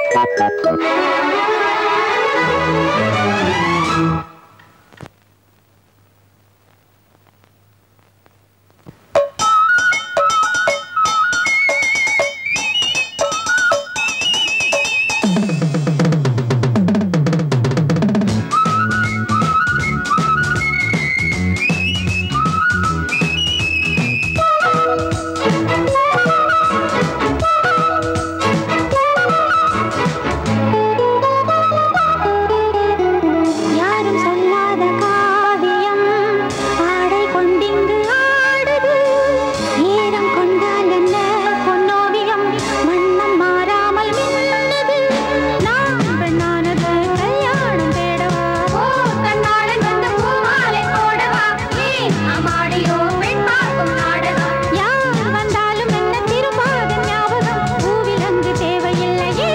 யாரும் சொல்லாத காவியம் ஆடை கொண்டிங்கு ஆடுது ஈரம் கொண்டால் என்ன பொன்னோவியம் வண்ணம் மாறாமல் மின்னுது நான் பெண்ணானது கல்யாணம் தேடவா ஓ கண்ணாளன் வந்து பூமாலை போடவா ஏன் அம்மாடியோ பெண் பார்க்கும் நாடகம் யார் வந்தாலும் என்ன திரும்பாத ஞாபகம் பூவில் அங்கு தேவையில்லையே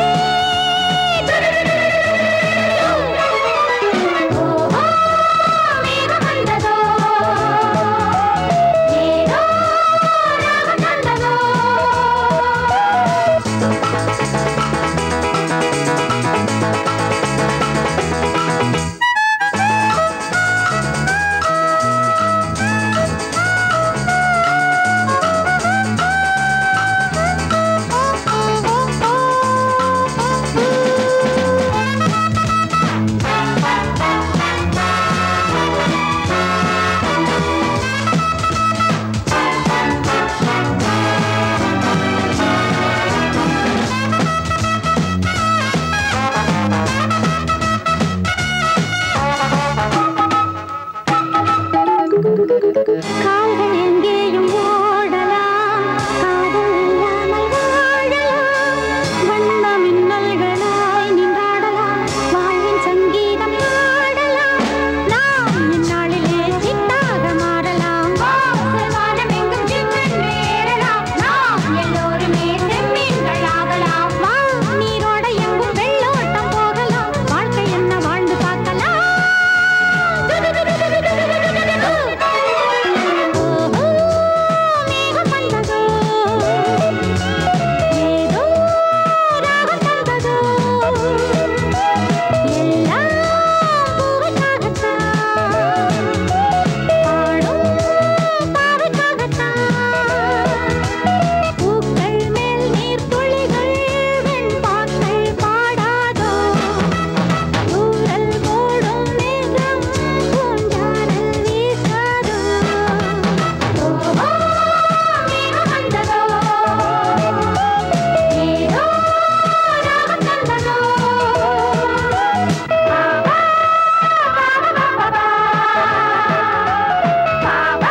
ஓஹோ மேகம் வந்ததோ ஏதோ ராகம் தந்ததோ கால்கள் எங்கேயும் ஓடலாம் காதல் இல்லாமல் வாழலாம் வண்ண மின்னல்களாய் நின்றாடலாம் வாழ்வின் சங்கீதம் பாடலாம் நாம் இந்நாளிலே சிட்டாக மாறலாம் வாசல் எங்கும் சின்னென்று ஏறலாம் நாம் எல்லோருமே செம்மீன்கள் ஆகலாம் வா நீரோட எங்கும் வெள்ளோட்டம் போகலாம் வாழ்க்கை என்ன வாழ்ந்து பார்க்கலாம் ஓஹோ மேகம் வந்ததோ ஏதோ ராகம் தந்ததோ எல்லாம் பூவுக்காகத்தான் பாடும் பாவைக்காகத்தான் பூக்கள் மேல் நீர்த்துளிகள் வெண்பாக்கள் பாடாதோ தூரல் போடும் மேகம் பூஞ்சாரல் வீசாதோ ஓஹோ மேகம் வந்ததோ ஏதோ ராகம் தந்ததோ பாபா பாபா பாபா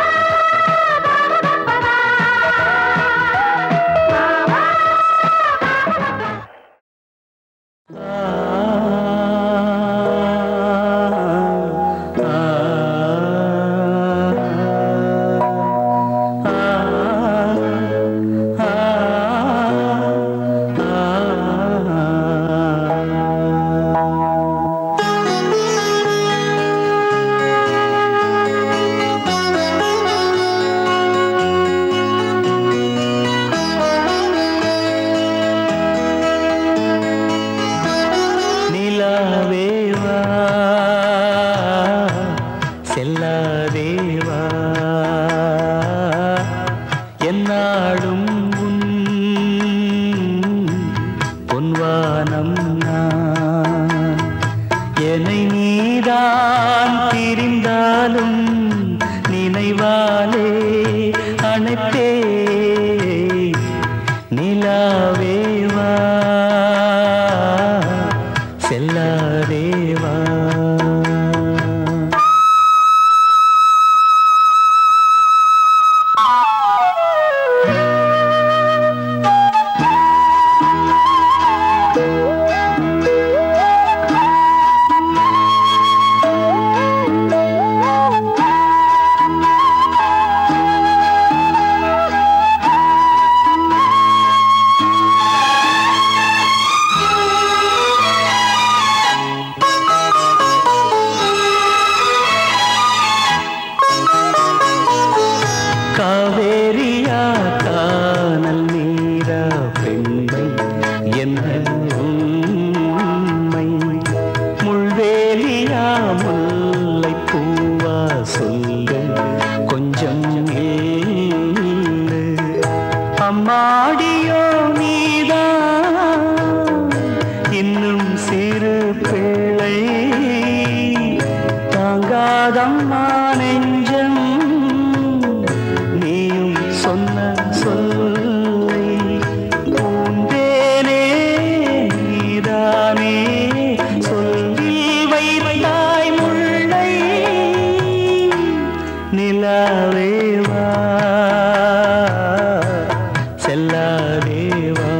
நிலாவேவா செல்லாதேவா என்னாடும் உன் பொன்வானம் நான் என்னை நீதான் பிரிந்தாலும் நினைவாலே அணைப்பே நிலாவேவா செல்லாதேவா காவேரியா கானல் நீரா பெண்மை என்ன உன் இன்னும் சிறு பிள்ளை தாங்காதம்மா நெஞ்சம் நீயும் சொன்ன சொல்லை பூந்தேனே நீதானே சொல்லில் வைத்தாய் முல்லை நிலாவேவா செல்லாதேவா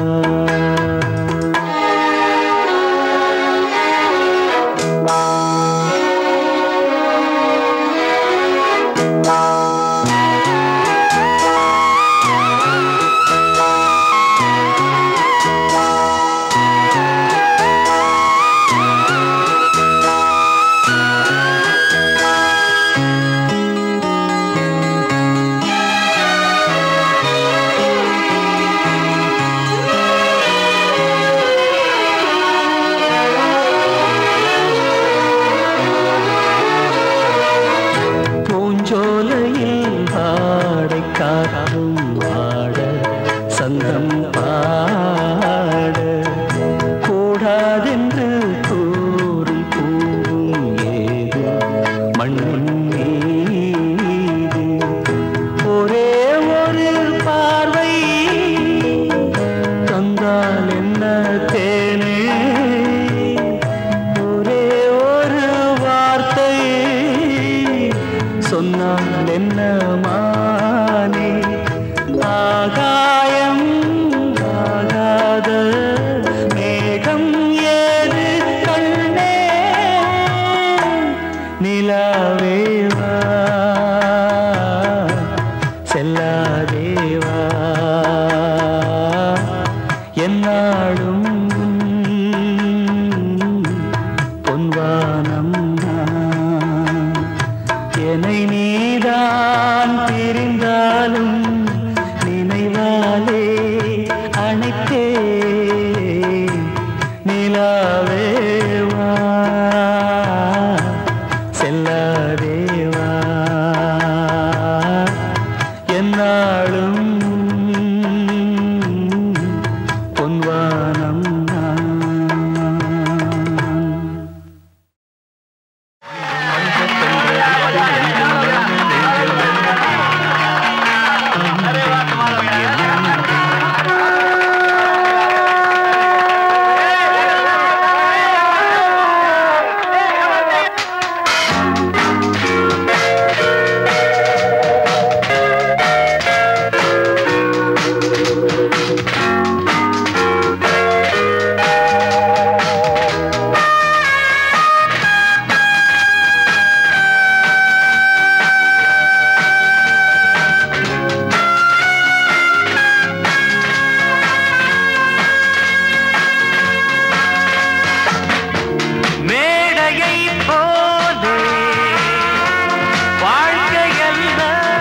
பூஞ்சோலையில் ஆடை காற்றும் ஆட சந்தம் பாட கூடாதென்று கூறும் பூவும் ஏது மண்ணின் மீது ஒரே ஒரு பார்வை தந்தால் என்ன தேனே ஒரே ஒரு வார்த்தை சொன்னால் என்ன மானே ஆகாயம் ஆகாத மேகம் ஏது கண்ணே நிலாவேவா செல்லாதேவா என்னாடும் பொன்வானம் நான் என்னை நீதான் பிரிந்தாலும் நினைவாலே அணைத்தே நிலாவேவா செல்லாதேவா என்னாலும் பொன்வானம் நான் மேடையை போலே வாழ்க்கையல்ல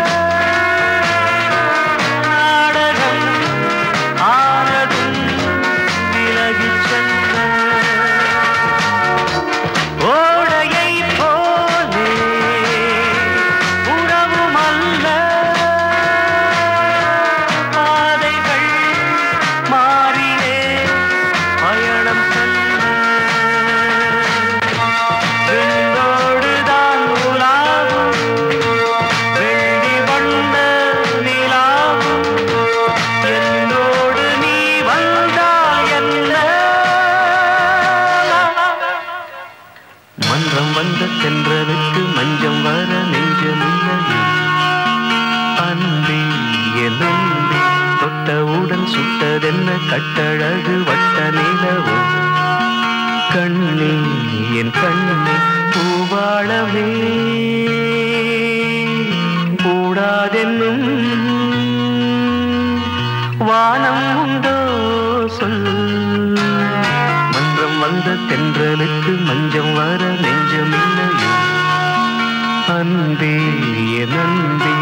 நாடகம் ஆனதும் விலகிச் செல்ல ஓடையை போலே உறவும் அல்ல பாதைகள் மாறியே பயணம் செல்ல விண்ணோடுதான் உலாவும் வெள்ளி வண்ண நிலாவும் என்னோடு நீ வந்தால் என்ன மன்றம் வந்த தென்றலுக்கு மஞ்சம் வர நெஞ்சமில்லையே அன்பே என் அன்பே தொட்டவுடன் சுட்டதென்ன கட்டழகு வட்ட நிலவோ கண்ணே என் கண்ணே பூவாழவே கூடாதென்னும் வானம் உண்டோ சொல் மன்றம் வந்த தென்றலுக்கு மஞ்சம் வர நெஞ்சமில்லையோ அன்பே என் அன்பே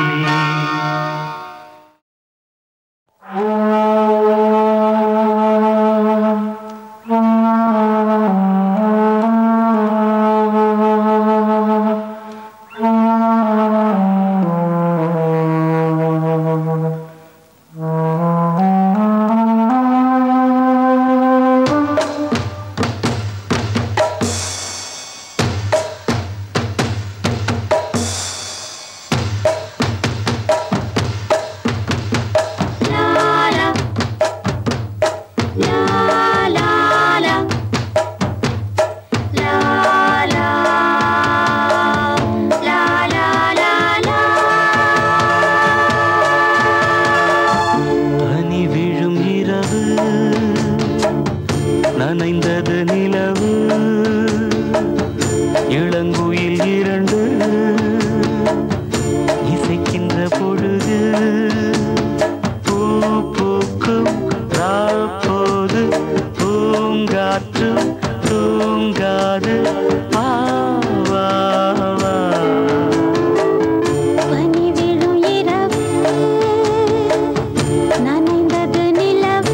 நனைந்தது நிலவு இளங்குயில் இரண்டு இசைக்கின்ற பொழுது பூ பூக்கும் ராப்போது பூங்காற்று தூங்காது வா, வா, வா. பனி விழும் இரவு நனைந்தது நிலவு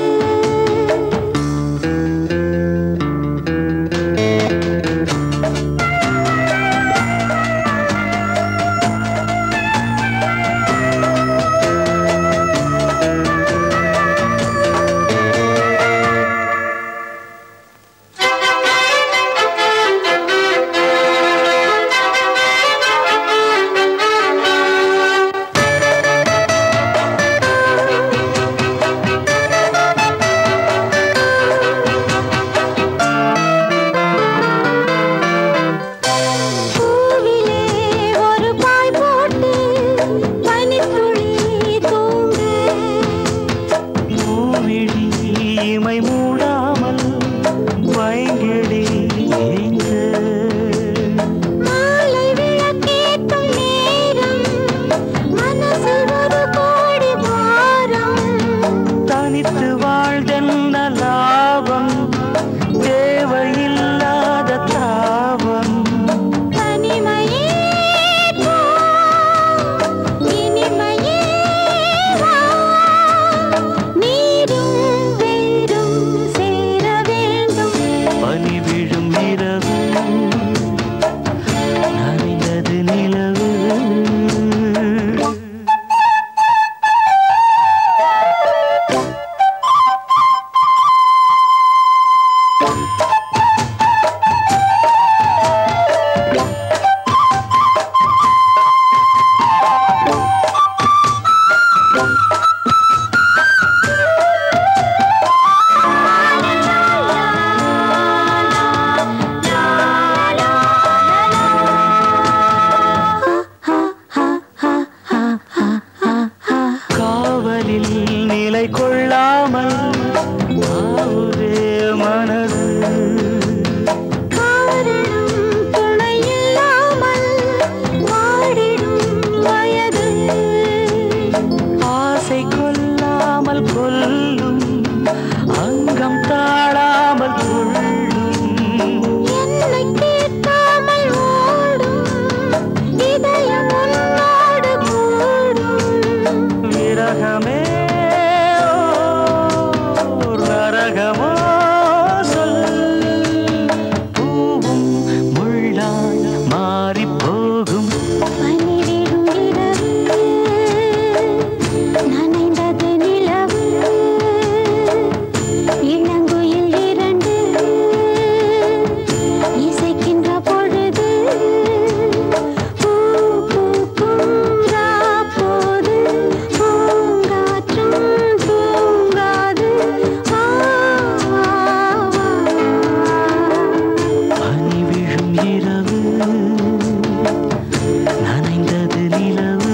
பூவிலே ஒரு பாய் போட்டு பனித்துளி தூங்கு பூவிழி இமை மூடாமல் வைங்கிடி ஏங்க மாலை விளக்கேற்றும் நேரம் மனசில் ஒரு கோடி பாரம் தனித்து வாழ்தென்ன லாபம் தேவையில்லாத தாபம் தனிமையே போ, இனிமையே வா. நீரும் வேரும் சேர வேண்டும் பனி விழும் இரவு நனைந்தது நிலவு காவலில் நிலை கொள்ளாமல் ஆவுதே மனது காரணம் துணையில்லாமல் வாடிடும் வயது ஆசை கொல்லாமல் கொல்லும் அங்கம் தாழாமல் கொள்ளும் என்னை கேட்காமல் ஓடும் இதயம் உன்னோடு கூடும் விரகமே ஓர் நரகமோ சொல் பூவும் முள்ளாய் மாறிப் போகும் பனிவிடும் இரவு நனைந்தது நிலவு இளங்குயில் இரண்டு இசைக்கின்ற பொழுது பூ பூக்கும் ராப்போது பூங்காற்றும் தூங்காது வா, வா, வா. பனி விழும் இரவு நனைந்தது நிலவு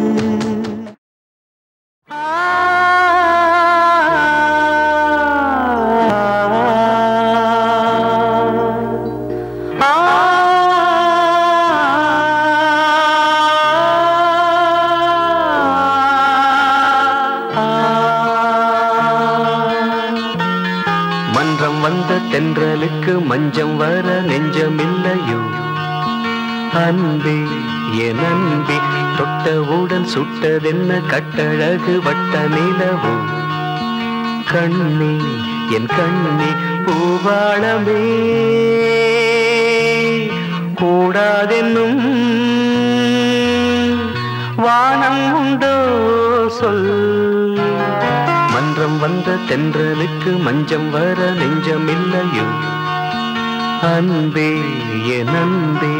மன்றம் வந்த தென்றலுக்கு மஞ்சம் வர நெஞ்சமில்லையோ அன்பே என் அன்பே தொட்டவுடன் சுட்டதென்ன கட்டழகு வட்ட நிலவோ கண்ணே என் கண்ணே பூவாளமே கூடாதென்னும் வானம் உண்டோ சொல் மன்றம் வந்த தென்றலுக்கு மஞ்சம் வர நெஞ்சமில்லையோ அன்பே என் அன்பே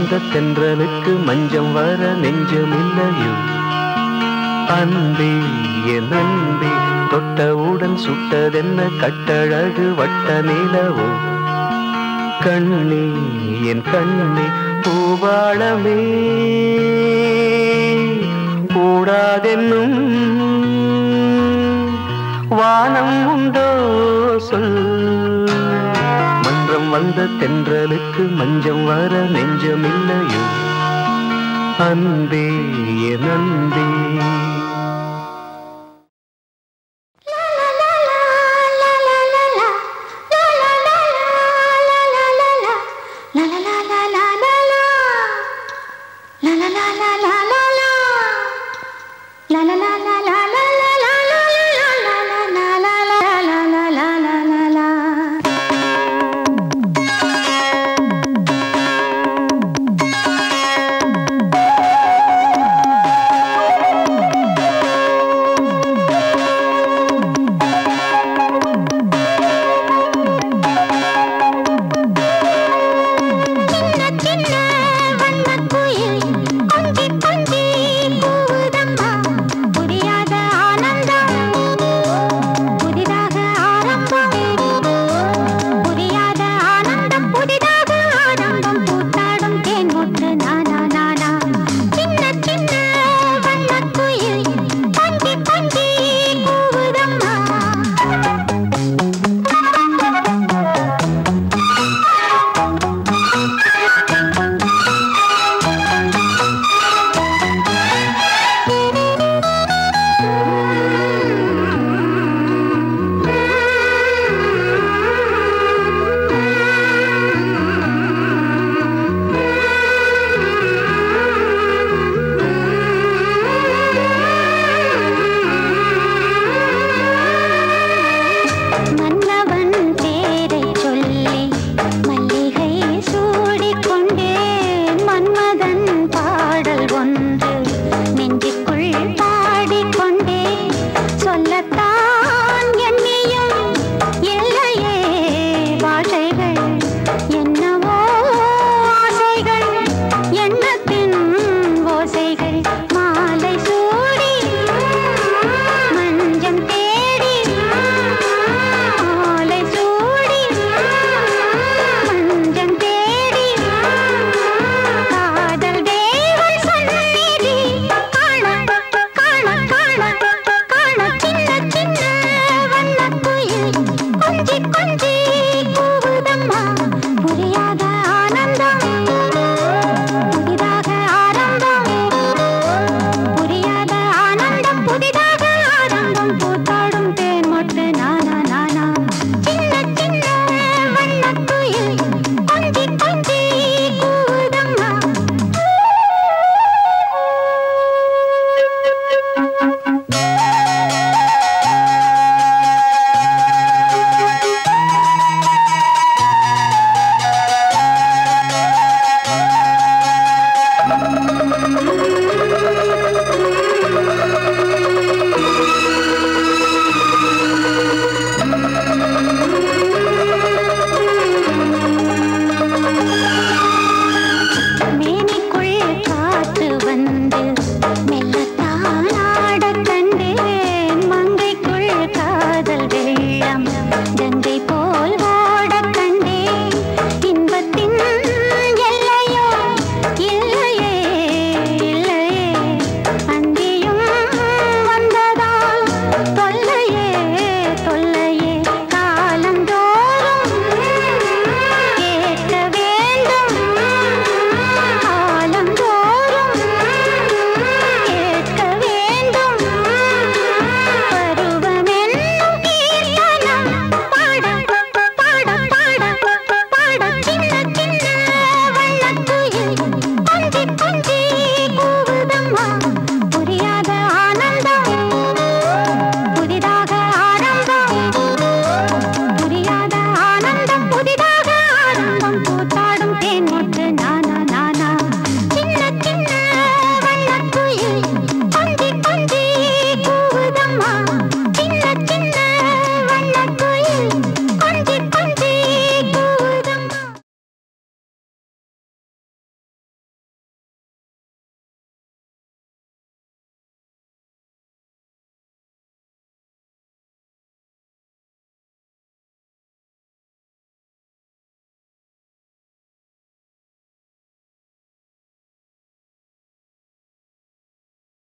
வந்த தென்றலுக்கு மஞ்சம் வர நெஞ்சமில்லையோ அன்பே என் அன்பே தொட்டவுடன் சுட்டதென்ன கட்டழகு வட்ட நிலவோ கண்ணே என் கண்ணே பூவாளமே கூடாதென்னும் வானம் உண்டோ சொல் மன்றம் வந்த தென்றலுக்கு மஞ்சம் வர நெஞ்சமில்லையோ அன்பே என் அன்பே சின்ன சின்ன வண்ணக் குயில்